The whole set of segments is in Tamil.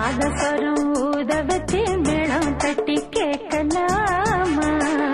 நாதஸ்வரம் ஊத வச்சு மேளம் தட்டி கேட்கலாமா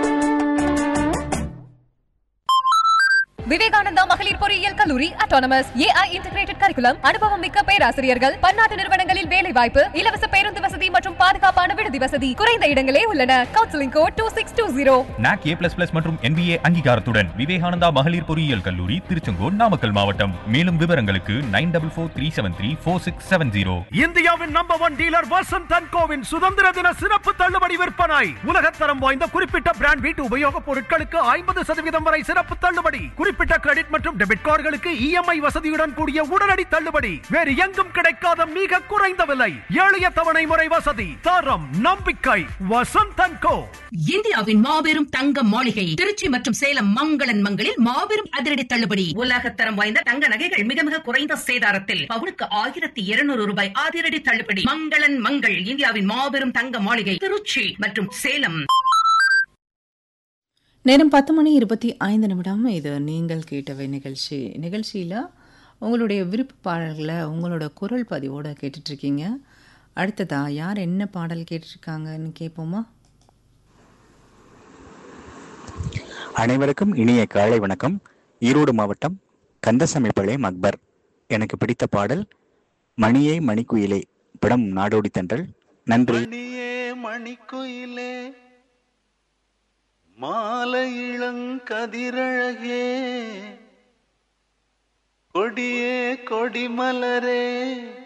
விவேகானந்தா மகளிர் பொறியியல் கல்லூரி அட்டானமஸ் ஏஐ இன்டிகிரேட்டட் கரிக்குலம் அனுபவம் மிக்க பேராசிரியர்கள் பன்னாட்டு நிறுவனங்களில் வேலை வாய்ப்பு இலவச பேருந்து வசதி மற்றும் பாதுகாப்பான விடுதி வசதி குறைந்த இடங்களே உள்ளன counselling code two six two zero NAAC A plus plus மற்றும் என்பிஏ அங்கீகாரத்துடன் விவேகானந்தா மகளிர் பொறியியல் கல்லூரி திருச்செங்கோடு நாமக்கல் மாவட்டம் மேலும் விவரங்களுக்கு nine double four three seven three four six seven zero இந்தியாவின் number one dealer Vasanth and கோவின் சுதந்திர தின சிறப்பு தள்ளுபடி விற்பனை உலகத்தரம் வாய்ந்த குறிப்பிட்ட பிராண்ட் வீட்டு உபயோகப் பொருட்களுக்கு ஐம்பது சதவீதம் வரை சிறப்பு தள்ளுபடி குறிப்பிட்ட கிரெடிட் மற்றும் டெபிட் கார்டுகளுக்கு இஎம்ஐ வசதியுடன் கூடிய உடனடி தள்ளுபடி வேறு எங்கும் கிடைக்காத மிக குறைந்த விலை எளிய தவணை முறை வசதி தரம் நம்பிக்கை வசந்த் அண்ட் கோ இந்தியாவின் மாபெரும் தங்க மாளிகை திருச்சி மற்றும் சேலம் மங்களன் மங்களில் மாபெரும் அதிரடி தள்ளுபடி உலகத்தரம் வாய்ந்த தங்க நகைகள் மிக மிக குறைந்த சேதாரத்தில் பவுனுக்கு ஆயிரத்தி இருநூறு ரூபாய் அதிரடி தள்ளுபடி மங்களன் மங்கள் இந்தியாவின் மாபெரும் தங்க மாளிகை திருச்சி மற்றும் சேலம் நேரம் பத்து மணி இருபத்தி ஐந்து நிமிடம் இது நீங்கள் கேட்டவை நிகழ்ச்சி நிகழ்ச்சியில் உங்களுடைய விருப்ப பாடல்களை உங்களோட குரல் பதிவோடு கேட்டுட்ருக்கீங்க அடுத்ததா யார் என்ன பாடல் கேட்டிருக்காங்கன்னு கேட்போமா அனைவருக்கும் இனிய காலை வணக்கம் ஈரோடு மாவட்டம் கந்தசமைப்பாளையம் அக்பர் எனக்கு பிடித்த பாடல் மணியே மணிக்குயிலே படம் நாடோடி தென்றல் நன்றி மணியே மணிக்குயிலே மாலை இளங்கதிரழகே கொடியே கொடிமலரே